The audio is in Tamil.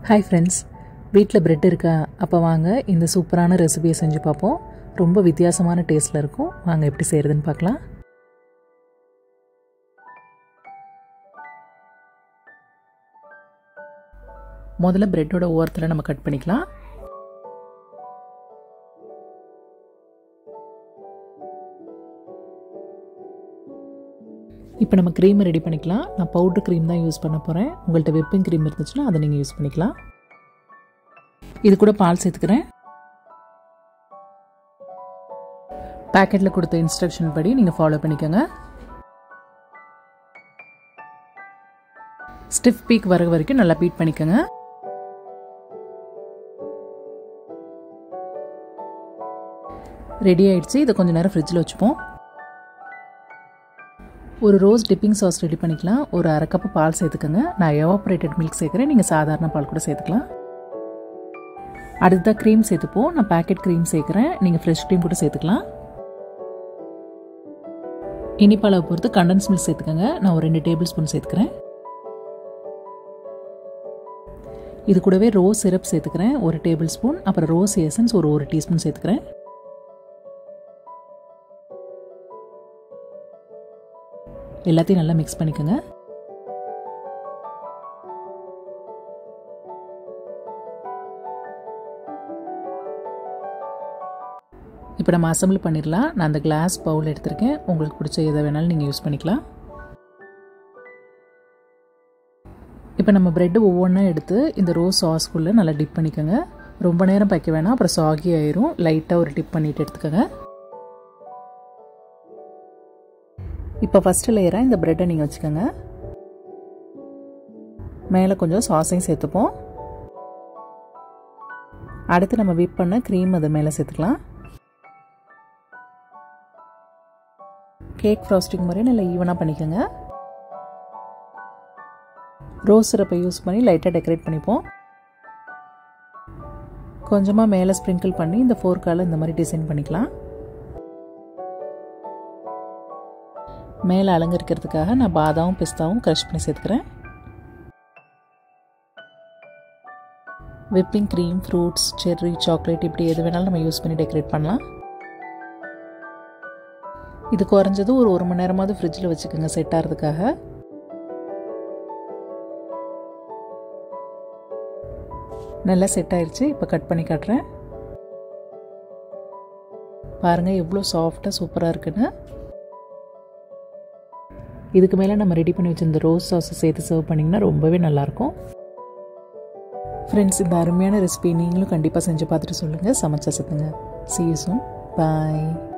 ஹாய் ஃப்ரெண்ட்ஸ் வீட்டில் பிரெட் இருக்கா அப்போ வாங்க இந்த சூப்பரான ரெசிபியை செஞ்சு பார்ப்போம் ரொம்ப வித்தியாசமான டேஸ்ட்டில் இருக்கும் வாங்க எப்படி செய்கிறதுன்னு பார்க்கலாம் முதல்ல பிரெட்டோட ஓரத்தில் நம்ம கட் பண்ணிக்கலாம் இப்போ நம்ம க்ரீமை ரெடி பண்ணிக்கலாம் நான் பவுட்ரு க்ரீம் தான் யூஸ் பண்ண போகிறேன் உங்கள்கிட்ட விப்பிங் க்ரீம் இருந்துச்சுன்னா அதை நீங்கள் யூஸ் பண்ணிக்கலாம் இது கூட பால் சேர்த்துக்கிறேன் பேக்கெட்டில் கொடுத்த இன்ஸ்ட்ரக்ஷன் படி நீங்கள் ஃபாலோ பண்ணிக்கோங்க ஸ்டிஃப் பீக் வர வரைக்கும் நல்லா பீட் பண்ணிக்கோங்க ரெடி ஆயிடுச்சு இதை கொஞ்சம் நேரம் ஃப்ரிட்ஜில் வச்சுப்போம் ஒரு ரோஸ் டிப்பிங் சாஸ் ரெடி பண்ணிக்கலாம் ஒரு அரை கப்பு பால் சேர்த்துக்கோங்க நான் எவாப்ரேட்டட் மில்க் சேர்க்குறேன் நீங்கள் சாதாரண பால் கூட சேர்த்துக்கலாம் அடுத்ததாக க்ரீம் சேர்த்துப்போம் நான் பேக்கெட் க்ரீம் சேர்க்குறேன் நீங்கள் ஃப்ரெஷ் க்ரீம் கூட சேர்த்துக்கலாம் இனிப்பாளவை பொறுத்து கண்டன்ஸ் மில்க் சேர்த்துக்கோங்க நான் ஒரு ரெண்டு டேபிள் ஸ்பூன் சேர்த்துக்கிறேன் இது கூடவே ரோஸ் சிரப் சேர்த்துக்கிறேன் ஒரு டேபிள் ஸ்பூன் அப்புறம் ரோஸ் எசன்ஸ் ஒரு ஒரு டீஸ்பூன் சேர்த்துக்கிறேன் எல்லாத்தையும் நல்லா மிக்ஸ் பண்ணிக்கோங்க இப்போ நம்ம அசம்பிள் பண்ணிடலாம் நான் அந்த கிளாஸ் பவுல் எடுத்திருக்கேன் உங்களுக்கு பிடிச்ச எதை வேணாலும் நீங்கள் யூஸ் பண்ணிக்கலாம் இப்போ நம்ம ப்ரெட்டு ஒவ்வொன்றா எடுத்து இந்த ரோஸ் சாஸ்க்குள்ளே நல்லா டிப் பண்ணிக்கோங்க ரொம்ப நேரம் வைக்க வேணாம் அப்புறம் சாகி ஆயிரும் லைட்டாக ஒரு டிப் பண்ணிட்டு எடுத்துக்கோங்க இப்போ ஃபஸ்ட்டு லேயராக இந்த ப்ரெட்டை நீங்கள் வச்சுக்கோங்க மேலே கொஞ்சம் சாஸையும் சேர்த்துப்போம் அடுத்து நம்ம விப் பண்ண க்ரீம் அது மேலே சேர்த்துக்கலாம் கேக் ஃப்ராஸ்டிங் மாதிரி நல்லா ஈவனாக பண்ணிக்கோங்க ரோஸ் சிரப்பை யூஸ் பண்ணி லைட்டாக டெக்கரேட் பண்ணிப்போம் கொஞ்சமாக மேலே ஸ்ப்ரிங்கிள் பண்ணி இந்த ஃபோர்க்கால் இந்த மாதிரி டிசைன் பண்ணிக்கலாம் மேலே அலங்கரிக்கிறதுக்காக நான் பாதாவும் பிஸ்தாவும் க்ரஷ் பண்ணி சேர்த்துக்கிறேன் whipping cream fruits cherry chocolate இப்படி எது வேணாலும் நம்ம யூஸ் பண்ணி டெக்கரேட் பண்ணலாம் இது குறைஞ்சது ஒரு ஒரு மணி நேரமாவது ஃப்ரிட்ஜில் வச்சுக்கோங்க செட் ஆகிறதுக்காக நல்லா செட் ஆயிடுச்சு இப்போ கட் பண்ணி காட்டுறேன் பாருங்கள் எவ்வளோ சாஃப்டாக சூப்பராக இருக்குன்னு இதுக்கு மேலே நம்ம ரெடி பண்ணி வச்சிருந்த ரோஸ் சாஸை சேர்த்து சர்வ் பண்ணிங்கன்னா ரொம்பவே நல்லாயிருக்கும் ஃப்ரெண்ட்ஸ் இந்த அருமையான ரெசிபி நீங்களும் கண்டிப்பாக செஞ்சு பார்த்துட்டு சொல்லுங்கள் சமைச்சா சத்துங்க சீ யூ சூன் பாய்